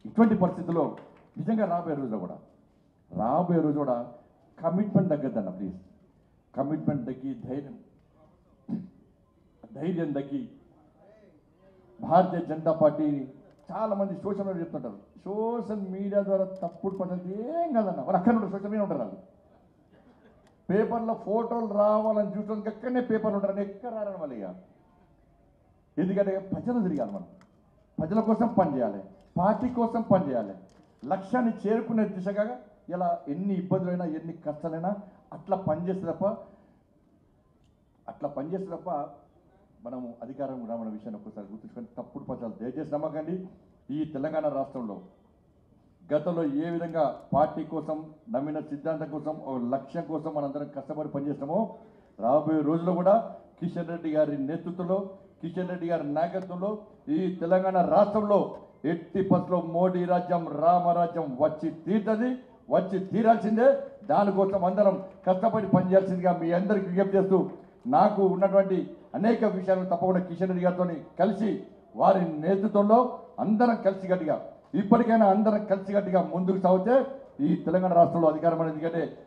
ఇటువంటి పరిస్థితుల్లో నిజంగా రాబోయే రోజులో కూడా రాబోయే రోజు కూడా కమిట్మెంట్ తగ్గద్దన్న ప్లీజ్ కమిట్మెంట్ తగ్గి ధైర్యం ధైర్యం తగ్గి భారతీయ జనతా పార్టీ చాలా మంది సోషల్ మీడియా చెప్తుంటారు సోషల్ మీడియా ద్వారా తప్పుడు పద్ధతి ఏం కాదన్న వాళ్ళు అక్కడ ఉంటారు సోషల్ మీడియా ఉంటారు వాళ్ళు పేపర్లో ఫోటోలు రావాలని చూడడానికి ఎక్కడనే పేపర్లు ఉంటారని ఎక్కడ రారని వాళ్ళు ఇక ఎందుకంటే ప్రజలు తిరగాలి మనం ప్రజల కోసం పనిచేయాలి పార్టీ కోసం పనిచేయాలి లక్ష్యాన్ని చేరుకునే దిశగా ఇలా ఎన్ని ఇబ్బందులైనా ఎన్ని కష్టాలైనా అట్లా పనిచేస్తే తప్ప అట్లా పనిచేస్తే తప్ప మనము అధికారం రామన్న విషయాన్ని ఒక్కసారి గుర్తుంచుకొని తప్పుడు పత్రాలు దయచేసి నమ్మకండి ఈ తెలంగాణ రాష్ట్రంలో గతంలో ఏ విధంగా పార్టీ కోసం నమ్మిన సిద్ధాంతం కోసం ఓ లక్ష్యం కోసం మనందరం కష్టపడి పనిచేస్తామో రాబోయే రోజుల్లో కూడా కిషన్ రెడ్డి గారి నేతృత్వంలో కిషన్ రెడ్డి గారి నాయకత్వంలో ఈ తెలంగాణ రాష్ట్రంలో ఎట్టి పత్రలో మోడీ రాజ్యం రామరాజ్యం వచ్చి తీరుతుంది వచ్చి తీరాల్సిందే దానికోసం అందరం కష్టపడి పనిచేయాల్సిందిగా మీ అందరికీ విజ్ఞప్తి చేస్తూ నాకు ఉన్నటువంటి అనేక విషయాలు తప్పకుండా కిషన్ రెడ్డి గారితో కలిసి వారి నేతృత్వంలో అందరం కలిసికట్టుగా ఇప్పటికైనా అందరం కలిసికట్టుగా ముందుకు సాగితే ఈ తెలంగాణ రాష్ట్రంలో అధికారం అనేది ఎందుకంటే